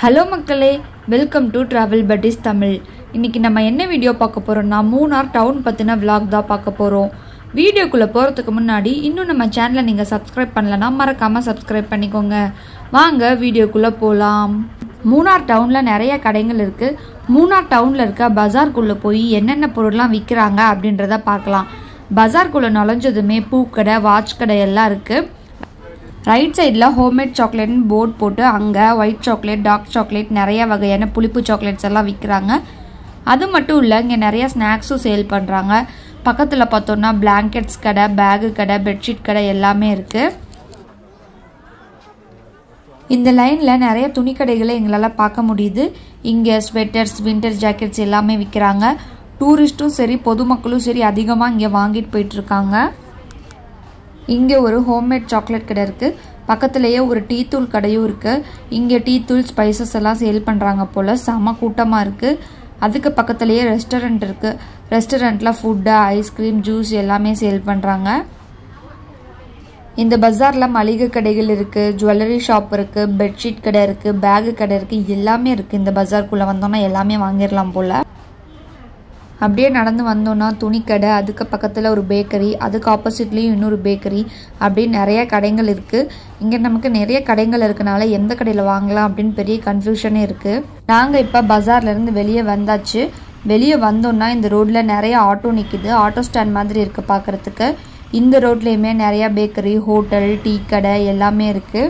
hello மக்களே welcome to travel buddies Tamil இன்னைக்கு நம்ம என்ன வீடியோ பார்க்க போகிறோம்னா மூணார் டவுன் பற்றின vlog தான் பார்க்க போகிறோம் வீடியோக்குள்ளே போகிறதுக்கு முன்னாடி இன்னும் நம்ம சேனலை நீங்கள் சப்ஸ்கிரைப் பண்ணலன்னா மறக்காமல் சப்ஸ்கிரைப் பண்ணிக்கோங்க வாங்க வீடியோக்குள்ளே போகலாம் மூணார் டவுனில் நிறைய கடைகள் இருக்குது மூணார் டவுனில் இருக்க பஜார்க்குள்ளே போய் என்னென்ன பொருள்லாம் விற்கிறாங்க அப்படின்றத பார்க்கலாம் பஜார்க்குள்ளே நுழைஞ்சதுமே பூக்கடை வாட்ச் கடை எல்லாம் இருக்குது ரைட் சைடில் ஹோம்மேட் சாக்லேட்னு போர்ட் போட்டு அங்கே ஒயிட் சாக்லேட் டார்க் சாக்லேட் நிறைய வகையான புளிப்பு சாக்லேட்ஸ் எல்லாம் விற்கிறாங்க அது மட்டும் இல்லை இங்கே நிறைய ஸ்நாக்ஸும் சேல் பண்ணுறாங்க பக்கத்தில் பார்த்தோன்னா பிளாங்கெட்ஸ் கடை பேகு கடை பெட்ஷீட் கடை எல்லாமே இருக்குது இந்த லைனில் நிறைய துணிக்கடைகளை எங்களால் பார்க்க முடியுது இங்கே ஸ்வெட்டர்ஸ் வின்டர் ஜாக்கெட்ஸ் எல்லாமே விற்கிறாங்க டூரிஸ்ட்டும் சரி பொதுமக்களும் சரி அதிகமாக இங்கே வாங்கிட்டு போயிட்டுருக்காங்க இங்கே ஒரு ஹோம்மேட் சாக்லேட் கடை இருக்குது பக்கத்துலேயே ஒரு டீ தூள் கடையும் இருக்குது இங்கே டீ தூள் ஸ்பைசஸ் எல்லாம் சேல் பண்ணுறாங்க போல் செம கூட்டமாக இருக்குது அதுக்கு பக்கத்துலேயே ரெஸ்டாரண்ட் இருக்குது ரெஸ்டாரண்ட்டில் ஃபுட்டு ஐஸ்கிரீம் ஜூஸ் எல்லாமே சேல் பண்ணுறாங்க இந்த பஜாரில் மளிகை கடைகள் இருக்குது ஜுவல்லரி ஷாப் இருக்குது பெட்ஷீட் கடை இருக்குது பேகு கடை இருக்குது எல்லாமே இருக்குது இந்த பஜாருக்குள்ளே வந்தோன்னா எல்லாமே வாங்கிடலாம் போல் அப்படியே நடந்து வந்தோன்னா துணிக்கடை அதுக்கு பக்கத்தில் ஒரு பேக்கரி அதுக்கு ஆப்போசிட்லேயும் இன்னொரு பேக்கரி அப்படியே நிறைய கடைகள் இருக்குது இங்கே நமக்கு நிறைய கடைகள் இருக்கனால எந்த கடையில் வாங்கலாம் அப்படின்னு பெரிய கன்ஃபியூஷனே இருக்குது நாங்கள் இப்போ பஜார்லேருந்து வெளியே வந்தாச்சு வெளியே வந்தோன்னா இந்த ரோட்டில் நிறைய ஆட்டோ நிற்கிது ஆட்டோ ஸ்டாண்ட் மாதிரி இருக்குது பார்க்குறதுக்கு இந்த ரோட்லேயுமே நிறையா பேக்கரி ஹோட்டல் டீ கடை எல்லாமே இருக்குது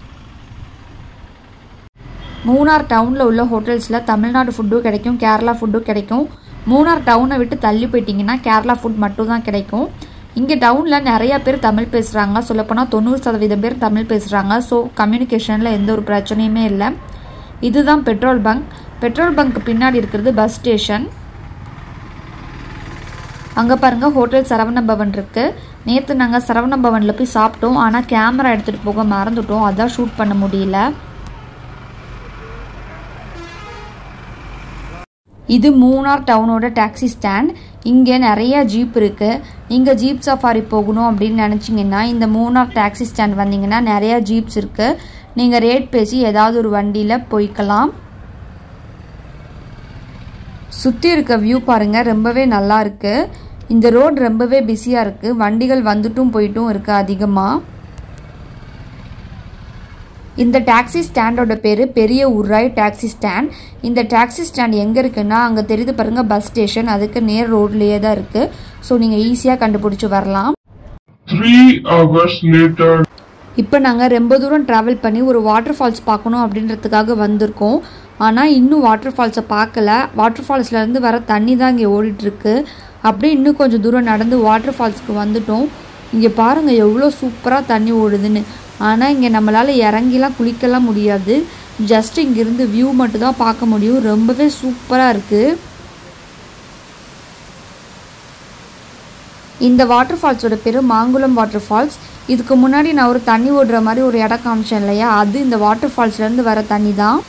மூணார் டவுனில் உள்ள ஹோட்டல்ஸில் தமிழ்நாடு ஃபுட்டும் கிடைக்கும் கேரளா ஃபுட்டும் கிடைக்கும் மூணார் டவுனை விட்டு தள்ளி போயிட்டீங்கன்னா கேரளா ஃபுட் மட்டும் தான் கிடைக்கும் இங்கே டவுனில் நிறைய பேர் தமிழ் பேசுகிறாங்க சொல்லப்போனால் தொண்ணூறு சதவீதம் பேர் தமிழ் பேசுகிறாங்க ஸோ கம்யூனிகேஷனில் எந்த ஒரு பிரச்சனையுமே இல்லை இதுதான் பெட்ரோல் பங்க் பெட்ரோல் பங்க் பின்னாடி இருக்கிறது பஸ் ஸ்டேஷன் அங்கே பாருங்கள் ஹோட்டல் சரவண பவன் இருக்குது நேற்று நாங்கள் சரவண பவனில் போய் சாப்பிட்டோம் ஆனால் கேமரா எடுத்துகிட்டு போக மறந்துட்டோம் அதான் ஷூட் பண்ண முடியல இது மூணார் டவுனோட டாக்ஸி ஸ்டாண்ட் இங்கே நிறைய ஜீப் இருக்குது நீங்கள் ஜீப் சஃபாரி போகணும் அப்படின்னு நினச்சிங்கன்னா இந்த மூணார் டாக்ஸி ஸ்டாண்ட் வந்தீங்கன்னா நிறைய ஜீப்ஸ் இருக்குது நீங்கள் ரேட் பேசி ஏதாவது ஒரு வண்டியில் போய்க்கலாம் சுற்றி இருக்க வியூ பாருங்கள் ரொம்பவே நல்லா இருக்குது இந்த ரோடு ரொம்பவே பிஸியாக இருக்குது வண்டிகள் வந்துட்டும் போயிட்டும் இருக்குது அதிகமாக இந்த டாக்ஸி ஸ்டாண்டோட பேர் பெரிய உராய் டாக்ஸி ஸ்டாண்ட் இந்த டாக்ஸி ஸ்டாண்ட் எங்கே இருக்குன்னா அங்கே தெரியுது பாருங்க பஸ் ஸ்டேஷன் அதுக்கு நேர் ரோட்லேயே தான் இருக்குது ஸோ நீங்கள் ஈஸியாக கண்டுபிடிச்சி வரலாம் Three hours later, இப்போ நாங்கள் ரொம்ப தூரம் ட்ராவல் பண்ணி ஒரு வாட்டர் ஃபால்ஸ் பார்க்கணும் அப்படின்றதுக்காக வந்திருக்கோம் ஆனால் இன்னும் வாட்டர் ஃபால்ஸை பார்க்கல வாட்டர் ஃபால்ஸ்லேருந்து வர தண்ணி தான் இங்கே ஓடிட்டுருக்கு அப்படியே இன்னும் கொஞ்சம் தூரம் நடந்து வாட்டர் ஃபால்ஸ்க்கு வந்துட்டோம் இங்கே பாருங்கள் எவ்வளோ சூப்பராக தண்ணி ஓடுதுன்னு ஆனால் இங்கே நம்மளால் இறங்கிலாம் குளிக்கலாம் முடியாது ஜஸ்ட் இங்கேருந்து வியூ மட்டும் தான் பார்க்க முடியும் ரொம்பவே சூப்பராக இருக்குது இந்த வாட்டர் ஃபால்ஸோட பேர் மாங்குளம் வாட்டர் ஃபால்ஸ் இதுக்கு முன்னாடி நான் ஒரு தண்ணி ஓடுற மாதிரி ஒரு இடம் காமிச்சேன் இல்லையா அது இந்த வாட்டர் ஃபால்ஸ்லேருந்து வர தண்ணி தான்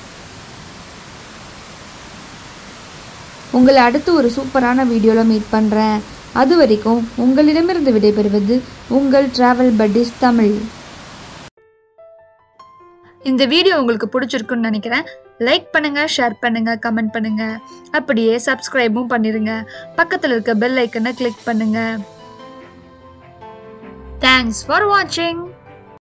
உங்களை அடுத்து ஒரு சூப்பரான வீடியோவில் மீட் பண்ணுறேன் அது வரைக்கும் உங்களிடமிருந்து விடைபெறுவது உங்கள் ட்ராவல் பட்டிஸ் தமிழ் இந்த வீடியோ உங்களுக்கு பிடிச்சிருக்குன்னு நினைக்கிறேன் லைக் பண்ணுங்க ஷேர் பண்ணுங்க கமெண்ட் பண்ணுங்க அப்படியே சப்ஸ்கிரைபும் பண்ணிருங்க பக்கத்தில் இருக்க பெல் ஐக்கனை கிளிக் பண்ணுங்க தேங்க்ஸ் ஃபார் வாட்சிங்